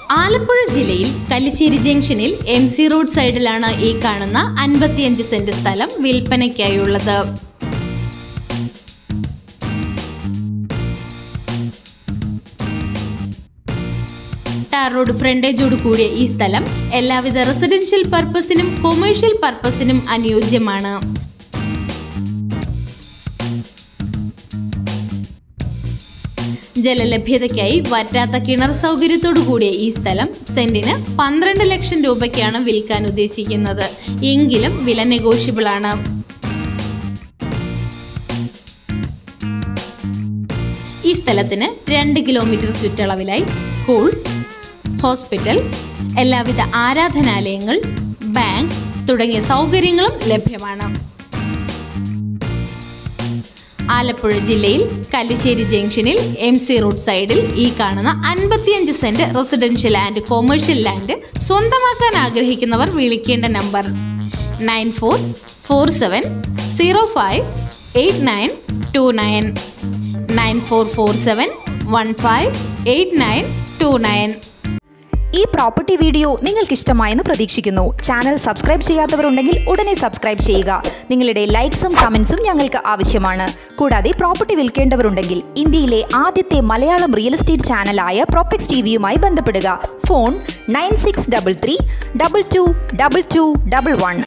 ആലപ്പുഴ ജില്ലയിൽ കല്ലിശ്ശേരി ജംഗ്ഷനിൽ M C road സൈഡിലാണ് ഈ കാണുന്ന അൻപത്തിയഞ്ച് സെന്റ് സ്ഥലം വിൽപ്പനയ്ക്കായുള്ളത് ടാർ റോഡ് ഫ്രണ്ടേജോട് കൂടിയ ഈ സ്ഥലം എല്ലാവിധ റെസിഡൻഷ്യൽ പർപ്പസിനും കൊമേഴ്ഷ്യൽ പർപ്പസിനും അനുയോജ്യമാണ് ജലലഭ്യതയ്ക്കായി വറ്റാത്ത കിണർ സൗകര്യത്തോടു കൂടിയ ഈ സ്ഥലം സെന്റിന് പന്ത്രണ്ട് ലക്ഷം രൂപയ്ക്കാണ് വിൽക്കാൻ ഉദ്ദേശിക്കുന്നത് എങ്കിലും വില നെഗോഷ്യബിൾ ആണ് ഈ സ്ഥലത്തിന് രണ്ട് കിലോമീറ്റർ ചുറ്റളവിലായി സ്കൂൾ ഹോസ്പിറ്റൽ എല്ലാവിധ ആരാധനാലയങ്ങൾ ബാങ്ക് തുടങ്ങിയ സൗകര്യങ്ങളും ലഭ്യമാണ് ആലപ്പുഴ ജില്ലയിൽ കല്ലിശ്ശേരി ജംഗ്ഷനിൽ എം സി റോഡ് സൈഡിൽ ഈ കാണുന്ന അൻപത്തിയഞ്ച് cent residential and commercial land സ്വന്തമാക്കാൻ ആഗ്രഹിക്കുന്നവർ വിളിക്കേണ്ട number nine four four seven zero five eight nine two nine nine four four seven one five eight nine two nine ഈ പ്രോപ്പർട്ടി വീഡിയോ നിങ്ങൾക്ക് ഇഷ്ടമായെന്ന് പ്രതീക്ഷിക്കുന്നു ചാനൽ സബ്സ്ക്രൈബ് ചെയ്യാത്തവരുണ്ടെങ്കിൽ ഉടനെ സബ്സ്ക്രൈബ് ചെയ്യുക നിങ്ങളുടെ ലൈക്സും കമൻസും ഞങ്ങൾക്ക് ആവശ്യമാണ് കൂടാതെ പ്രോപ്പർട്ടി വിൽക്കേണ്ടവരുണ്ടെങ്കിൽ ഇന്ത്യയിലെ ആദ്യത്തെ മലയാളം റിയൽ എസ്റ്റേറ്റ് ചാനലായ പ്രോപ്പക്സ് ടി വിയുമായി ബന്ധപ്പെടുക phone nine six double three double two double two double one